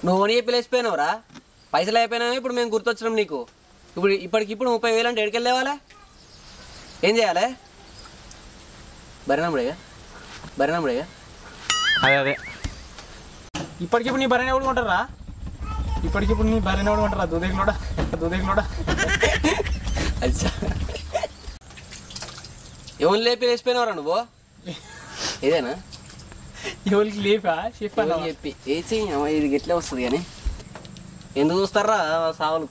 నువ్వు ఓని చెప్పి లేచిపోయినావురా పైసలు అయిపోయినావు ఇప్పుడు మేము గుర్తొచ్చినాం నీకు ఇప్పుడు ఇప్పటికిప్పుడు ముప్పై వేలు అంటే ఎడికెళ్ళి లేవాలా ఏం చేయాలి బరినాముడేగా బరినాముడేగా అదే అదే ఇప్పటికిప్పుడు నీ బర్రెని ఎవడు కొంటారా ఇప్పటికిప్పుడు నీ బర్రెని ఎవడు కొంటారా దుదేకులోడా దుదేకులోడా అచ్చా ఎవరిని లేపి లేచిపోయినావురా నువ్వు ఇదేనా ఎవరికి లేపా చెప్పాను ఎవరు చెప్పి ఏ చెయ్యి అమ్మ, ఇది ఎట్లా వస్తుంది కానీ ఎందుకు చూస్తారా సావులు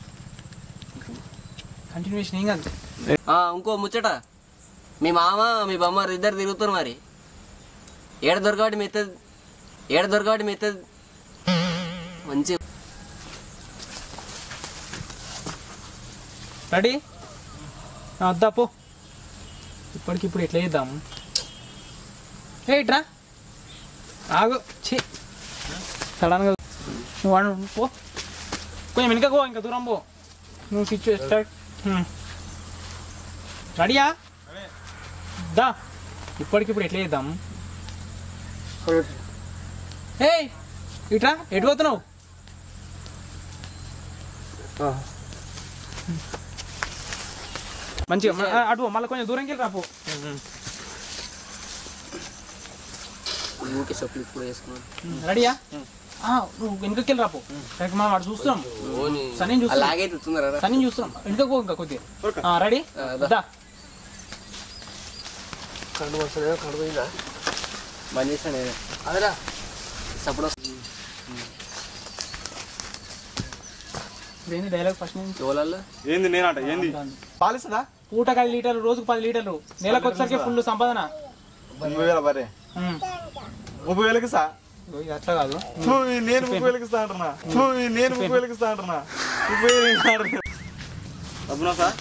కంటిన్యూషన్ ఏం కాదు ఆ, ఇంకో ముచ్చట మీ మామ మీ బొమ్మ ఇద్దరు తిరుగుతారు మరి ఏడ దొరకబట్టి మెత్త ఏడ దొరకబట్టి మెత్త మంచి రెడీ వద్దా పో ఇప్పటికిప్పుడు ఎట్లా చేద్దాం ఏ ఇట్రా ఆగు ఛీ సడన్గా నువ్వు వాడు పో కొంచెం వెనుక పో ఇంకా దూరం పో నువ్వు సిచ్యువేషన్ రెడీయా దా ఇప్పటికిప్పుడు ఎట్లా చేద్దాం ఏయ్ ఇట్రా ఎటు పోతున్నావు మంచిగా మ- ఆ, అటు మళ్ళీ కొంచెం దూరంకి వెళ్ళి రాపో ఊరికే చెప్పులు ఇప్పుడు వేసుకున్నాడు రెడీయా ఆ, నువ్వు వెనుకకి వెళ్ళి రాపో కరెక్ట్ మనం అటు చూస్తున్నాం సన్నీ చూస్తున్నాం అలాగే తిత్తుందరా సన్నీ చూస్తున్నాం వెనుకకు పో ఇంకా కొద్దిగా రెడీ ఆ, దా. దా కళ్ళు వస్తుందా కళ్ళు పోయిందా బంద్ చేసాను అదరా సప్పుడు వస్తుంది ఇదేంది డైలాగ్ ఫస్ట్ నుంచి ఎవరల్లో ఏంది నేనట ఏంది పాలిస్తుందా పూటకి ఐదు లీటర్లు రోజుకు పది లీటర్లు నెలకు వచ్చేసరికి ఫుల్ సంపాదన ముప్పై వేల బరే ఉమ్. ముప్పై వేలకి సా ఓ, ఇది అట్లా కాదు ఫూ, నేను ముప్పై వేలకి ఇస్తా అంటున్నా ఫూ, నేను ముప్పై వేలకి ఇస్తా అంటున్నా ముప్పై వేలు ఇస్తా అంటున్నా డబ్బునా సార్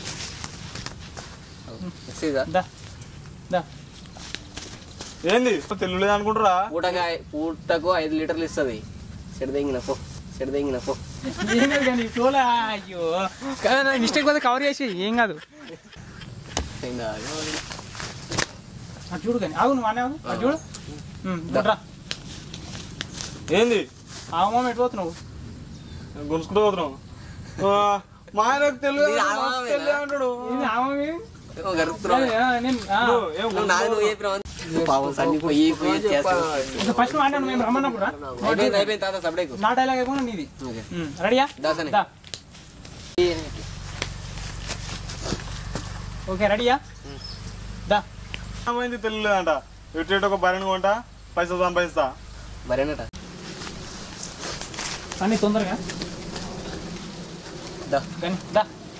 మెసేజా దా దా ఏంది తెలుగులేదు అనుకుంటారా పూటగా పూటకు ఐదు లీటర్లు ఇస్తుంది చెడదెంగిన పో చెడదెంగిన పో ఏం కాదు కానీ ఫ్లోలో అయ్యో మిస్టేక్ పోతే కవర్ చేసి ఏం కాదు అయిందా? అటు చూడు కానీ ఆగు నువ్వు అనే ఆగు అటు చూడు ఉమ్, రా ఏంది ఆగు మామ ఎటు పోతున్నావు గుంజుకుంటూ పోతున్నాం ఆ, మా ఆయనకు తెలుగు ఇది ఆమామేనా? తెలుగు అంటాడు ఏంది ఆమె ఏమో గరుకుతున్నావు. నేను ఆ. నువ్వు ఏం నువ్వు నాది నువ్వు చెప్పినావు పాపం సన్ని పోయి పోయి చేస్తావు. ఇంకా ఫస్ట్ మాట్లాడు మేము రమ్మన్నప్పుడు రా. అయిపోయింది అయిపోయింది తాత సపడేకు నా డైలాగ్ అయిపోయినా నీది ఓకే. ఉమ్, రెడీయా దాసనే. దా ఓకే రెడీయా దా ఏమైంది తెలియలేదంట ఎటు ఒక బరిని కొంట పైసలు సంపాదిస్తా మరేనట అన్ని తొందరగా దా కానీ దా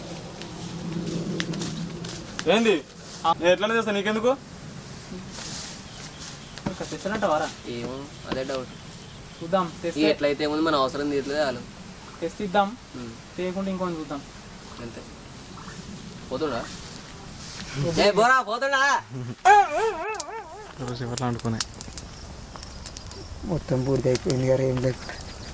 ఏంది నేను ఎట్లనే చేస్తా నీకెందుకు ఇంకా తెచ్చినట్ట వారా ఏమో అదే డౌట్ చూద్దాం ఈ తెస్తే ఎట్లయితే ఏముంది మన అవసరం తీయట్లేదు వాళ్ళు తెస్తే ఇద్దాం ఉమ్, చేయకుండా ఇంకొని చూద్దాం అంతే పోతుడా ఏ బోరా పోతుడా అనుకునే మొత్తం పూర్తి అయిపోయింది గారు ఏం లేదు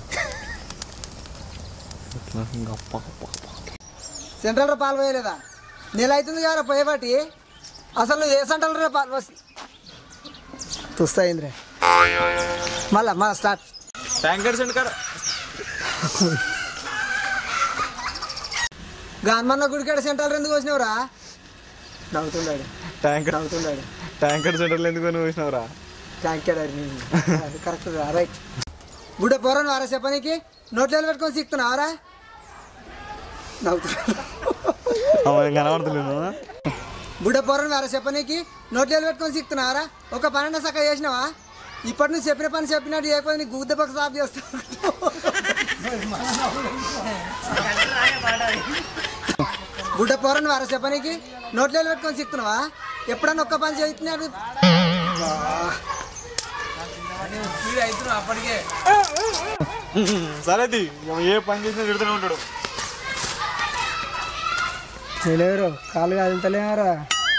సెంట్రల్ పాలు పోయలేదా నెల అవుతుంది కదా పోయేపాటి అసలు నువ్వు ఏ సెంట్రల్ రా పాలు పోసి తుస్తాయిందిరే మళ్ళా మళ్ళా స్టార్ట్ ట్యాంకర్ సెంట్ కాడ గాన్మన్న గుడికాడ సెంట్రల్ ఎందుకు వచ్చినావురా నవ్వుతున్నాడు ట్యాంకర్ నవ్వుతున్నాడు ట్యాంకర్ సెంటర్లో ఎందుకు నువ్వు వేసినావురా ట్యాంకెడ్ కరెక్ట్ రైట్ గుడ్డ పోరా వారా చెప్పనీకి నోట్లో పెట్టుకొని సిక్తున్నావారా నవ్వుతున్నాడు కనబడతలేను బుడ్డ పోరని వారా చెప్పనీకి నోట్లో పెట్టుకొని సిక్తున్నావారా ఒక పన్నెండు సక్క చేసినావా ఇప్పటి నుంచి చెప్పిన పని చెప్పినట్టు చేయకపోతే నీకు గుద్ద పక్క సాఫ్ చేస్తా బుడ్డ పోరని వారా చెప్పనీకి నోట్లో పెట్టుకొని సిక్తున్నావా ఎప్పుడన్నా ఒక్క పని చేస్తున్నాడు సరే తీ. ఏ పని చేసినా తిడుతూనే ఉంటాడు తెలియరు కాలు కదులుతలేమరా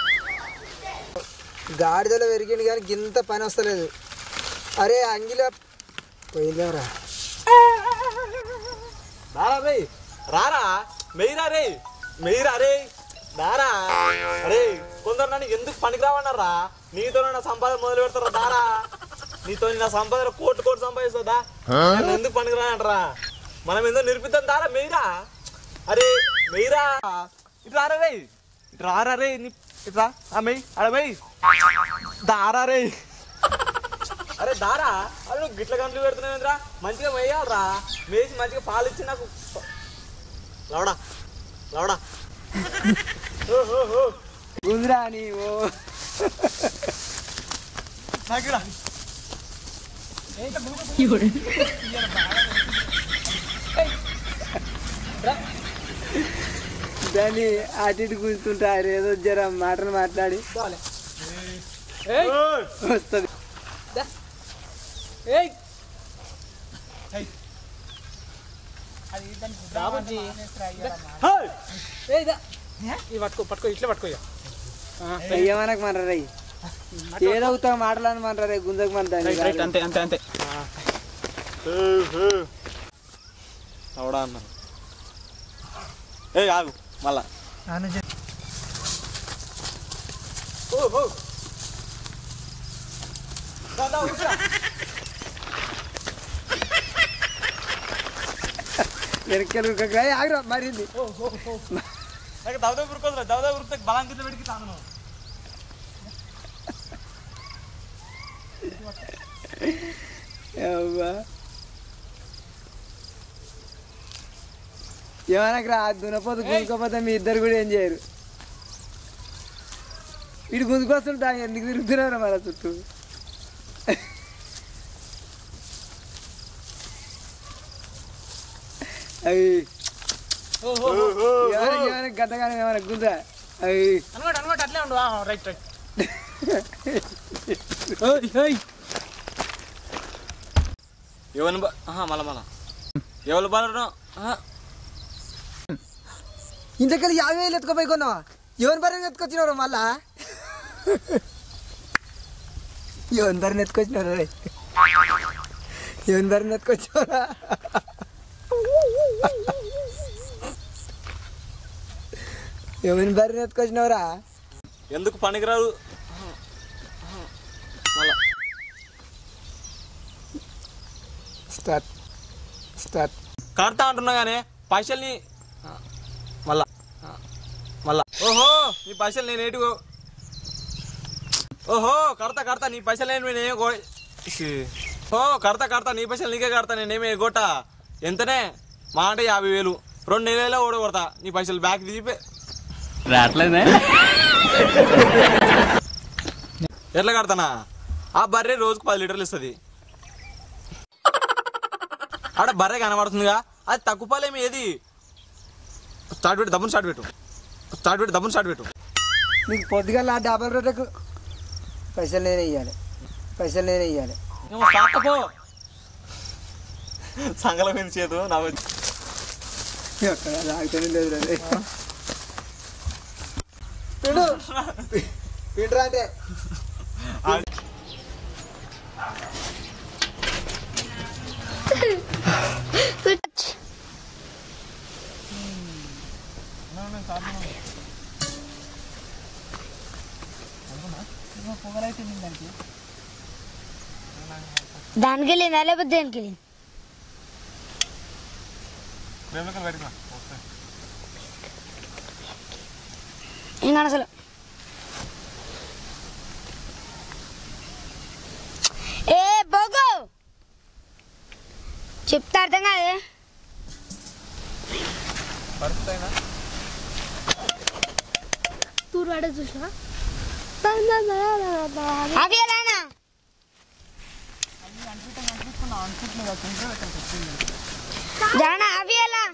గాడిదలో పెరిగింది కానీ గింత పని వస్తలేదు అరే అంగిలో పోయిందేమరా రారా రే రారా మెయిరా రే మెయిరా రే దారా అరే కొందరు నన్ను ఎందుకు పనికి రావన్నారా నీతో నా సంపాదన మొదలు పెడతారా దారా నీతో నా సంపాదన కోట్లు కోట్లు సంపాదిస్తుందా నేను ఎందుకు పనికిరా అంటారా మనం ఎందుకు నిరూపిద్దాం దారా మెయిరా అరే మెయిరా ఇటు రారా రే ఇటు రారా రే నీ ఇటు రా ఆ మెయ్ అడ మెయ్ దారా రే అరే దారా అరే నువ్వు గిట్ల గంటలు పెడుతున్నావేంద్రా మంచిగా మెయ్యాలరా మేసి మంచిగా పాలు ఇచ్చి నాకు లవడా లవడా ఓ ఓ ఓ గుంజరా నీవు నాకిరా దాన్ని అటు ఇటు గుంజుతుంటారు ఏదో జర మాటలు మాట్లాడి ఏయ్ వస్తుంది ఏయ్ బాబుజీ ఏయ్ దా. ఇది పట్టుకో పట్టుకో ఇట్లా పట్టుకో ఇక. అయ్యమనకు మనరా ఏదో అవుతావు మాటలని మనరా గుంజకు మన రైట్ రైట్ దాన్ని అంతే అంతే అంతే లవడా అన్న ఏ ఆగు మళ్ళా ఓ ఓ దా, దా, కూర్చోరా. వెనక్కి ఆగ్రా మరింది నాకు దవదా ఉరుకోదురా దవదా ఉరికితే బలం కింద పెడికి తాను అవ్వా ఏమనకు రా దునపోతు గుంజుకోపోతే మీ ఇద్దరు కూడా ఏం చేయరు ఇటు గుంజుకొస్తుంటా ఎందుకు తిరుగుతున్నారు మన చుట్టూ అవి ఏమైనా ఏమైనా గద్దగానే ఏమైనా గుంజా అవి అనమాట అనమాట అట్లే ఉండు ఆ, రైట్ రైట్ ఎవరిని బా ఆహా, మళ్ళా మళ్ళా ఎవరు బాలడం ఇంతకಲ್ಲಿ యాభై వేలు ఎత్తుకోపోయి కొన్నావా ఎవరి బరిని ఎత్తుకొచ్చినారు మళ్ళా ఎవరి బరిని ఎత్తుకొచ్చినారు రే ఎవరి బరిని ఎత్తుకొచ్చినారా ఎవరి బరిని ఎత్తుకొచ్చినావురా ఎందుకు పనికిరాదు మళ్ళా స్టార్ట్ స్టార్ట్ కడతా అంటున్నా కానీ పైసల్ని మళ్ళా మళ్ళా ఓహో నీ పైసలు నేను ఏటు ఓహో కడతా కడతా నీ పైసలు నేను నేనేం గో ఇసి. ఓ కడతా కడతా నీ పైసలు నీకే కడతా నేనేమి ఎగొట్ట ఎంతనే మా అంటే యాభై వేలు రెండు నెలల్లో ఓడ కొడతా నీ పైసలు బ్యాక్ తీపే రావట్లేదే ఎట్లా కడతానా ఆ బర్రె రోజుకు పది లీటర్లు ఇస్తుంది ఆడ బర్రె కనబడుతుందిగా అది తక్కువ పాలేమి ఏది స్టార్ట్ పెట్టు దమ్మును స్టార్ట్ పెట్టు స్టార్ట్ పెట్టు దమ్మును స్టార్ట్ పెట్టు నీకు పొద్దుగా డబల్ రోడ్లకు పైసలు నేనే ఇవ్వాలి పైసలు నేనే ఇవ్వాలి నువ్వు సాకపో సంగల మీద చేతు నా వచ్చి ఎక్కడ లాగుతూనే లేదు రే పిడు పిడురా అంటే దానికి వెళ్ళిందా లేకపోతే దేనికి వెళ్ళింది ఇంకా అసలు ఏ బోగు చెప్తా అర్థం కాదే తూర్వాడ చూసినా అవి ఎలానా జానా అవి ఎలా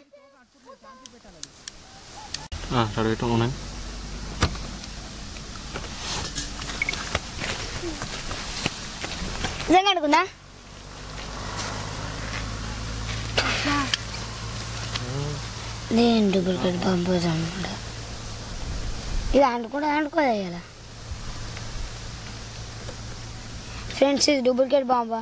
స్టార్ట్ పెట్టు ఉన్నాయి నిజంగా అనుకుందా నేను డూప్లికేట్ పంపుతా అనుకుంటా ఇది అనుకుంటా అనుకోదా ఇలా ఫ్రెండ్స్ ఇది డూప్లికేట్ బాంబా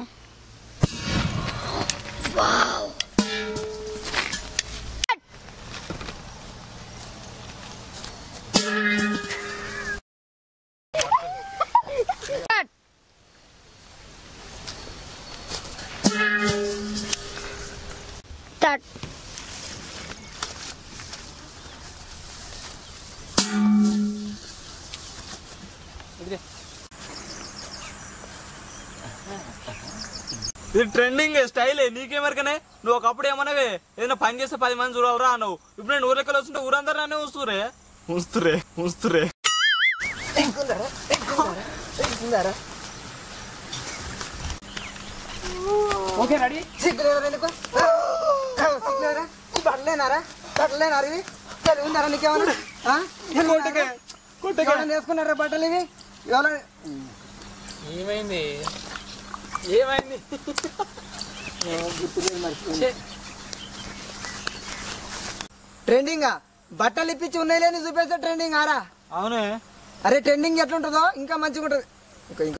స్టార్ట్ ఇది ట్రెండింగ్ స్టైల్ నీకేమరికనే నువ్వు ఒకప్పుడు ఏమన్నావే ఏదైనా పని చేస్తే పది మంది చూడాలరా నువ్వు ఇప్పుడు నేను ఊరెక్కలు వస్తుంటే ఊరందరూ నన్నే ఉంచుతురే ఉంచుతురే ఉంచుతురే ఓకే రెడీ సిగ్గులేవరా నీకు? సిగ్గులేవరా? ఈ బట్టలేనారా బట్టలేనారా ఇవి సరే ఉందారా నీకేమన్నా ఆ? ఎవరైనా వేసుకున్నారా బట్టలు ఇవి ఎవరైనా ఏమైంది ఏమైంది ట్రెండింగ్ బట్టలు ఇప్పించి ఉన్నాయి లేని చూపేస్తే ట్రెండింగ్ ఆరా అవునే అరే ట్రెండింగ్ ఎట్లుంటుందో ఇంకా మంచిగా ఉంటుంది ఇంకా